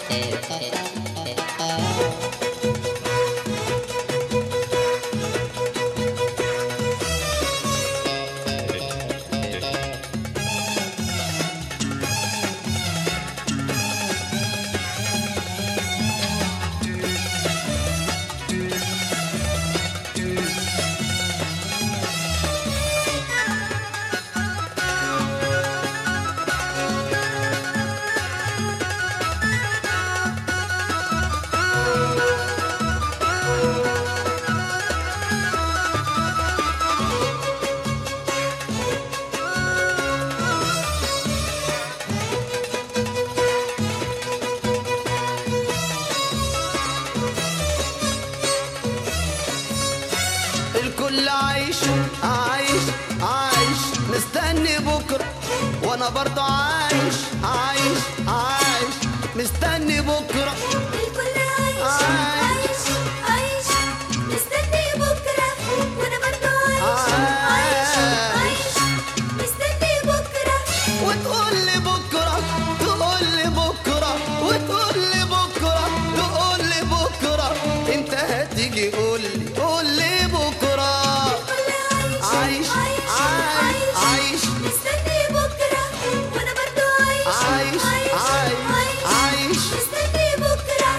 الكل عايش عايش عايش مستني بكرة وانا برضه عايش عايش عايش مستني بكرة الكل عايش عايش عايش مستني بكرة وأنا برضه عايش عايش عايش مستني بكرة وتقول لي بكرة تقول لي بكرة وتقول لي بكرة تقول لي بكرة انت هتيجي قول لي قول لي بكرة الكل عايش عايش عايش مستني بكرة وأنا برضه عايش عايش عايش عايش مستني بكرة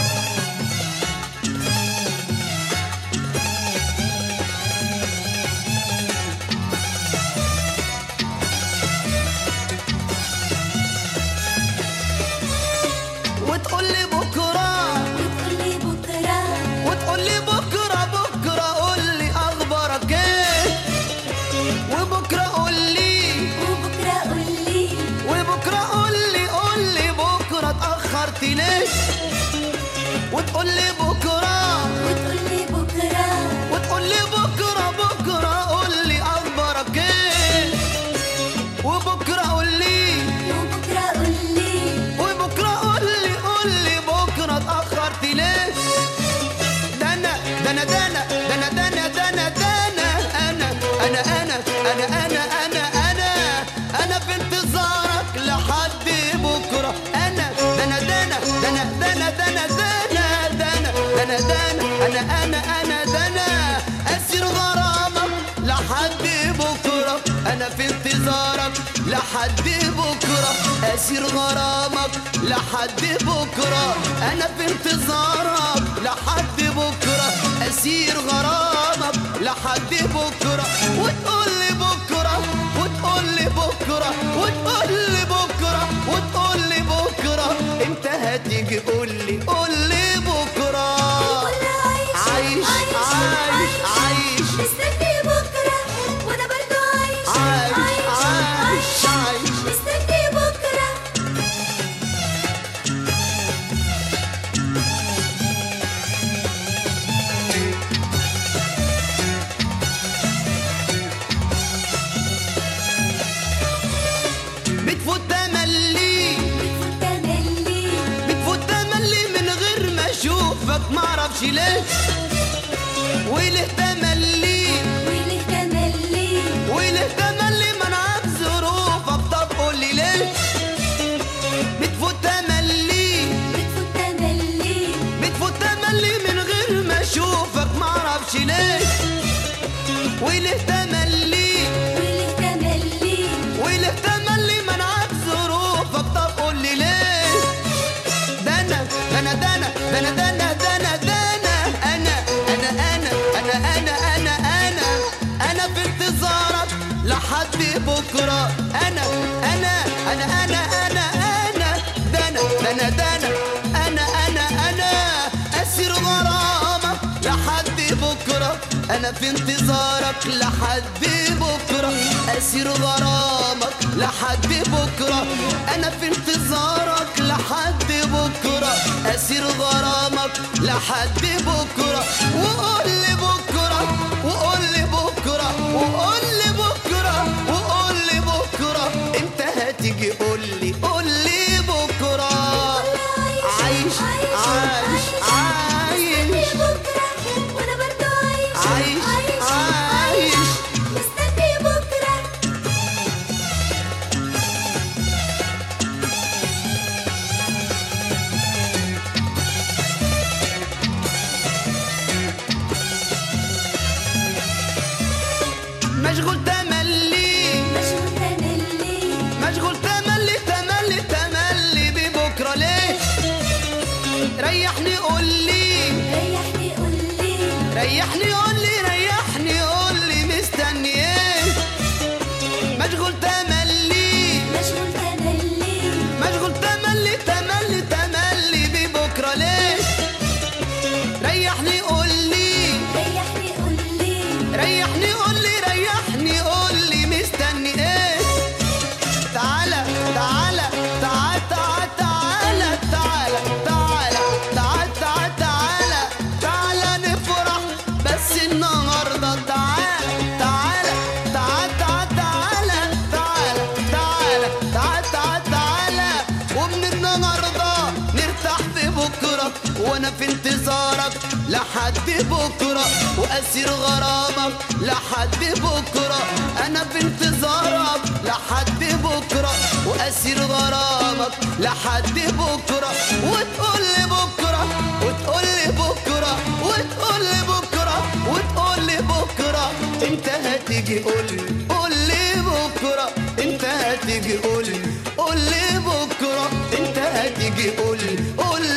وتقول لي بكرة وتقول لي بكرة وتقول لي بكرة بكرة قول لي أخبارك إيه وبكرة قول لي وبكرة قول لي وبكرة قول لي قول لي بكرة اتأخرت ليه وتقول لي بكرة وتقول لي بكرة وتقول لي بكرة بكرة قول لي أخبارك إيه وبكرة قول لي وبكرة قول لي وبكرة قول لي قول لي بكرة اتأخرت ليه ده أنا ده أنا ده أنا ده أنا ده أنا ده أنا ده أنا أنا أنا أنا أنا أنا أنا أنا أنا في انتظارك لحد بكرة أنا ده أنا ده أنا ده أنا ده أنا ده أنا ده أنا ده أنا ده أنا ده أنا أنا أنا أنا ده أنا أسير غرامك لحد بكرة أنا في انتظارك لحد بكرة أسير غرامك لحد بكرة أنا في انتظارك لحد بكرة أسير غرامك لحد بكرة وتقول لي بكرة وتقول لي بكرة وتقول لي بكرة وتقول لي بكرة أنت هتيجي قول لي قول لي بكرة الكل عايش عايش عايش مستني بكرة وأنا برضه عايش عايش عايش عايش مستني بكرة بتفوت تملي بتفوت تملي بتفوت تملي من غير ما اشوفك معرفش ليه وليه تملي وليه تملي وليه تملي ما انا عارف ظروفك طب قولي ليه بتفوت تملي بتفوت تملي بتفوت تملي من غير ما اشوفك معرفش ليه وليه تملي وليه تملي وليه تملي ما انا عارف ظروفك طب قولي ليه ده انا ده انا ده انا ده انا ده انا ده انا ده انا انا انا انا انا انا انا انا في انتظارك لحد بكره انا انا انا انا انا انا ده انا ده انا ده انا انا انا انا اسير غرامك لحد بكره انا في انتظارك لحد بكره اسير غرامك لحد بكره انا في انتظارك لحد بكره اسير غرامك لحد بكره وقول لي بكره وقول لي بكره وقول لي بكره وقول لي بكره انت هتيجي قول لي قول لي بكره عايش عايش عايش مستني بكرة وأنا برضه عايش عايش عايش مستني بكرة ريحني قول لي ريحني قول لي مستني ايه مشغول تملي مشغول تملي مشغول تملي تملي تملي ببكره ليه ريحني قول لي ريحني قول لي ريحني قول لي ريحني قول لي مستني ايه تعالى تعالى تعال تعال تعالى تعالى تعالى تعال تعال تعالى تعالى نفرح بس النهارده تعالى تعالى تعال تعال تعالى تعالى تعالى تعال تعال تعالى ومن النهارده نرتاح في بكره وانا في انتظارك لحد بكره واسير غرامك لحد بكره انا في انتظارك لحد بكره واسير غرامك لحد بكره وتقول لي بكره وتقول لي بكره وتقول لي بكره وتقول لي بكره انت هتيجي قول لي قول لي بكره انت هتيجي قول لي قول لي بكره انت هتيجي قول لي قول